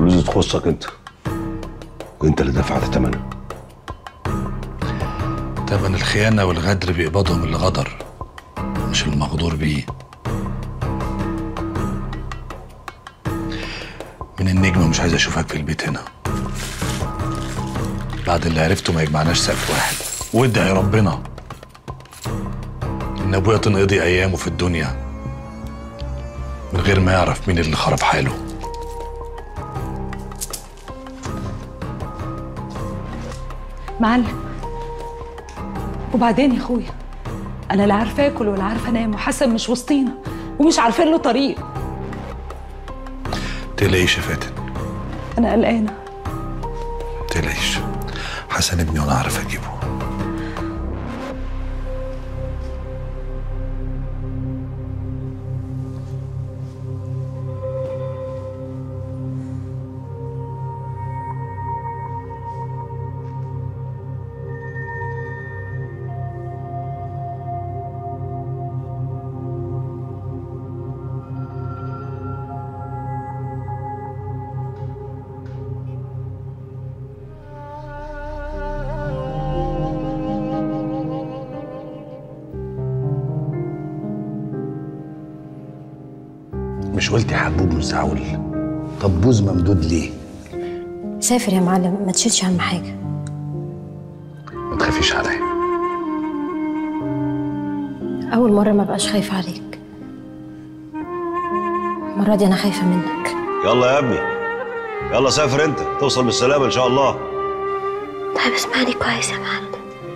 الفلوس دي تخصك انت وانت اللي دفعت ثمنها تمن الخيانة والغدر بيقبضهم اللي غدر مش المغدور بيه من النجمة مش عايز أشوفك في البيت هنا بعد اللي عرفته ما يجمعناش سقف واحد وادعي ربنا إن أبويا تنقضي أيامه في الدنيا من غير ما يعرف مين اللي خرب حاله معلم وبعدين يا اخويا انا لا عارفه اكل ولا عارفه انام وحسن مش وسطينا ومش عارفين له طريق تقلقيش يا فاتن انا قلقانه تقلقيش حسن ابني وأنا أعرف أجيبه مش قلتي حبوب مزعول طب بوز ممدود ليه سافر يا معلم ما تشيلش هم حاجه ما تخافيش عليا اول مره ما بقاش خايفه عليك المره دي انا خايفه منك يلا يا ابني يلا سافر انت توصل بالسلامه ان شاء الله طيب اسمعني كويس يا معلم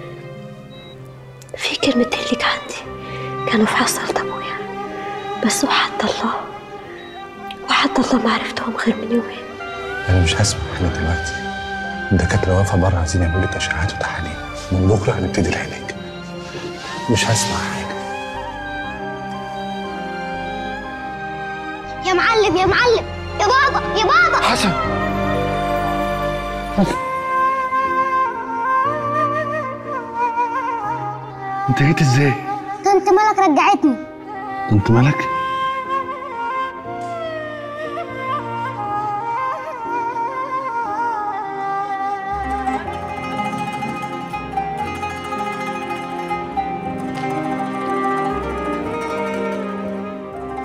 في كلمتين ليك عندي كانوا في حصلة ابويا بس وحد الله وحد الله ما عرفتهم غير من يومين انا مش هسمع حاجه دلوقتي الدكاتره واقفه بره عايزين يعملوا لك اشعاعات وتحاليل من بكره هنبتدي العلاج مش هسمع حاجه يا معلم يا معلم يا بابا يا بابا حسن انت جيت ازاي طنط ملك رجعتني انت مالك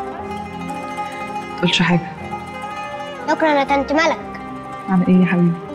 تقولش حاجة شكرا يا طنط ملك على ايه يا حبيبي